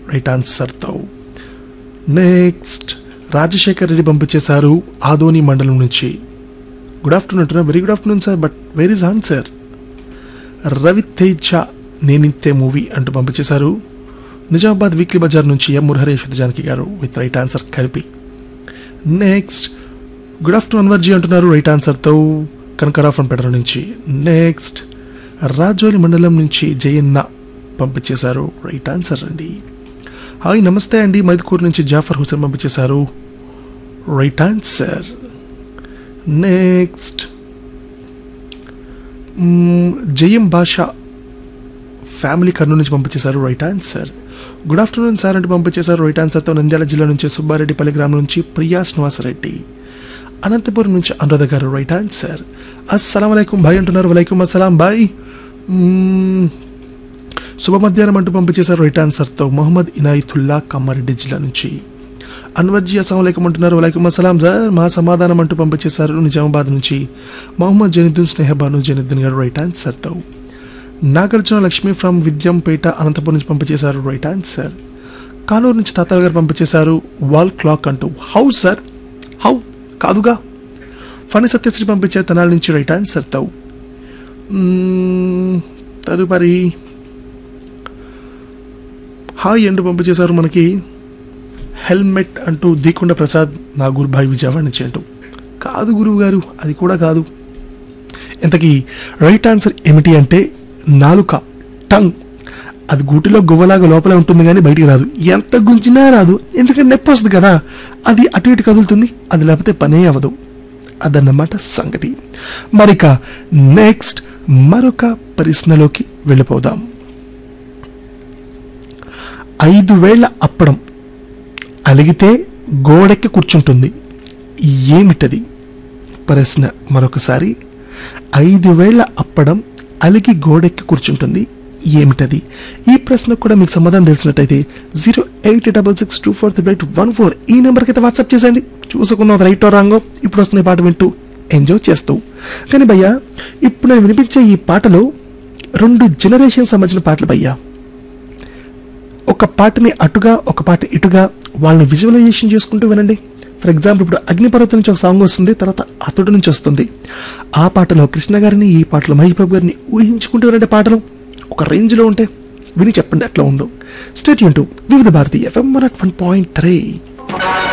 Right ఆన్సర్తో next Rajasekhar Reddy పంపించేశారు ఆదోని మండలం నుంచి గుడ్ ఆఫ్టర్నూన్ అంటున్నా very good afternoon sir but very is answer Ravi Teja Neninthe movie అంటూ పంపించేశారు నిజామాబాద్ వీక్లీ బజార్ నుంచి ఎం Muraharesh Janaki garu with right answer కలిపి నెక్స్ట్ గుడ్ ఆఫ్టర్నూన్ అన్వర్జీ అంటున్నారు రైట్ ఆన్సర్తో కనకరా ఫ్రమ్ పెడర నుంచి నెక్స్ట్ రాజోలి మండలం నుంచి జయన్న పంపించేశారు రైట్ ఆన్సర్ అండి హాయ్ నమస్తే అండి మైదుకూరు నుంచి జాఫర్ హుసేన్ పంపించేశారు రైట్ ఆన్సర్ నెక్స్ట్ జయం భాష ఫ్యామిలీ కర్నూలు నుంచి పంపించేశారు right answer good afternoon sir అంటూ పంపించేశారు రైట్ ఆన్సర్తో నంద్యాల జిల్లా నుంచి సుబ్బారెడ్డిపల్లి గ్రామం నుంచి ప్రియా శ్రీనివాసరెడ్డి అనంతపురం నుంచి అనురాధ గారు రైట్ ఆన్సర్ అస్సలం వలైకుం బాయ్ అంటున్నారు వలైకుం అస్సలాం బాయ్ మ్మ్. శుభ మధ్యాహ్నం అంటూ పంపించేశారు రైట్ ఆన్సర్తో మొహమ్మద్ ఇనాయితుల్లా కమ్మారెడ్డి జిల్లా నుంచి అన్వర్జీ అస్సలం అంటున్నారు వలైకుం అస్సలాం సార్ మా సమాధానం అంటూ పంపించేశారు నిజామాబాద్ నుంచి మొహమ్మద్ జనిద్దీన్ స్నేహబాను జనిద్దీన్ గారు రైట్ ఆన్సర్తో నాగార్జున లక్ష్మి ఫ్రమ్ విద్యంపేట అనంతపురం నుంచి పంపించేశారు రైట్ ఆన్సర్ కానూరు నుంచి తాతారు గారు పంపించేశారు వాల్ క్లాక్ అంటూ హౌ సార్ హౌ కాదుగా ఫణి సత్యశ్రీ పంపించే తనాల నుంచి రైట్ ఆన్సర్తో మ్మ్, తదుపరి హాయ్ అంటూ పంపించేశారు మనకి హెల్మెట్ అంటూ దీకొండ ప్రసాద్ నా గురుభాయ్ విజయవాడ నుంచి అంటూ కాదు గురువు గారు అది కూడా కాదు ఇంతకీ రైట్ ఆన్సర్ ఏమిటి అంటే నాలుక టంగ్ అది గూటిలో గువ్వలాగా లోపలే ఉంటుంది కానీ బయటికి రాదు ఎంత గుంజినా రాదు ఎందుకంటే నొప్పి వస్తుంది కదా అది అటు ఇటు కదులుతుంది అది లేకపోతే పనే అవ్వదు అదన్నమాట సంగతి మరిక నెక్స్ట్ మరొక ప్రశ్నలోకి వెళ్ళిపోదాం ఐదు వేళ్ల అప్పడం అలిగితే గోడెక్కి కూర్చుంటుంది ఏమిటది ప్రశ్న మరొకసారి ఐదు వేళ్ల అప్పడం అలిగి గోడెక్కి కూర్చుంటుంది ఏమిటది ఈ ప్రశ్నకు కూడా మీకు సమాధానం తెలిసినట్టయితే zero eight double six two four three eight one four ఈ నెంబర్కి అయితే వాట్సాప్ చేసేయండి చూసుకున్న రైటో రాంగో ఇప్పుడు వస్తున్న ఈ పాట వింటూ ఎంజాయ్ చేస్తూ కానీ భయ్యా ఇప్పుడు నేను వినిపించే ఈ పాటలో రెండు జనరేషన్ సంబంధించిన పాటలు భయ్యా ఒక పాటని అటుగా ఒక పాట ఇటుగా వాళ్ళని విజువలైజేషన్ చేసుకుంటూ వినండి ఫర్ ఎగ్జాంపుల్ ఇప్పుడు అగ్నిపర్వతం నుంచి ఒక సాంగ్ వస్తుంది తర్వాత అతడు నుంచి వస్తుంది ఆ పాటలో కృష్ణ గారిని ఈ పాటలో మహేష్ బాబు గారిని ఊహించుకుంటూ వినండి పాటలు ఒక రేంజ్లో ఉంటే విని చెప్పండి ఎట్లా ఉందో స్టేట్ యూన్ to Vividh Bharati FM one point three